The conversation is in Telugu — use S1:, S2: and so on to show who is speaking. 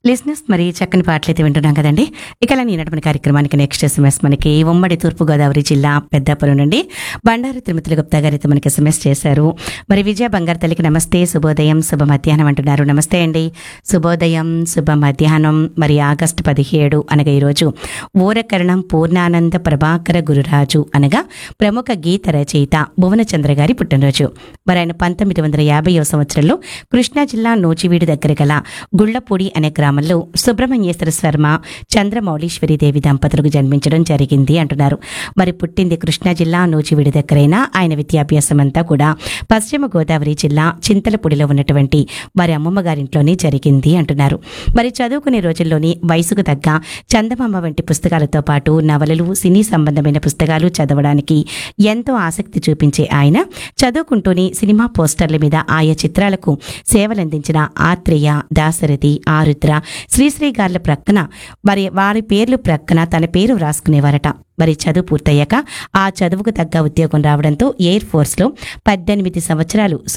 S1: లిజినెస్ మరి చక్కని పాటలు అయితే వింటున్నాం కదండి ఇక అలా ఈనాటి కార్యక్రమానికి నెక్స్ట్ ఎస్ఎంఎస్ మనకి ఉమ్మడి తూర్పుగోదావరి జిల్లా పెద్దాపురం నుండి బండారు తిరుమతుల గుప్తా గారు అయితే మనకి ఎస్ఎంఎస్ చేశారు మరి విజయ బంగారు తల్లికి నమస్తే శుభోదయం శుభ మధ్యాహ్నం అంటున్నారు నమస్తే అండి శుభోదయం శుభ మధ్యాహ్నం మరి ఆగస్టు పదిహేడు అనగా ఈరోజు ఊరకరణం పూర్ణానంద ప్రభాకర గురురాజు అనగా ప్రముఖ గీత రచయిత భువనచంద్ర గారి పుట్టినరోజు మరి ఆయన పంతొమ్మిది వందల యాభైవ సంవత్సరంలో కృష్ణా జిల్లా నూజివీడు దగ్గర గల గుళ్లపూడి అనే గ్రామంలో సుబ్రహ్మణ్యేశ్వర శర్మ చంద్రమౌళీశ్వరి దేవి దంపతులకు జన్మించడం జరిగింది అంటున్నారు మరి పుట్టింది కృష్ణా జిల్లా నూజివీడు దగ్గరైన ఆయన విద్యాభ్యాసం అంతా కూడా పశ్చిమ గోదావరి జిల్లా చింతలపూడిలో ఉన్నటువంటి వారి అమ్మమ్మ గారింట్లోనే జరిగింది అంటున్నారు మరి చదువుకునే రోజుల్లోని వయసుకు తగ్గ చందమామ వంటి పుస్తకాలతో పాటు నవలలు సినీ సంబంధమైన పుస్తకాలు చదవడానికి ఎంతో ఆసక్తి చూపించే ఆయన చదువుకుంటూనే సినిమా పోస్టర్ల మీద ఆయా చిత్రాలకు సేవలందించిన ఆత్రేయ దాశరథి ఆరుద్ర శ్రీశ్రీ గార్ల ప్రక్కన మరి వారి పేర్లు ప్రక్కన తన పేరు వ్రాసుకునేవారట మరి చదువు పూర్తయ్యాక ఆ చదువుకు తగ్గ ఉద్యోగం రావడంతో ఎయిర్ ఫోర్స్లో పద్దెనిమిది సంవత్సరాలు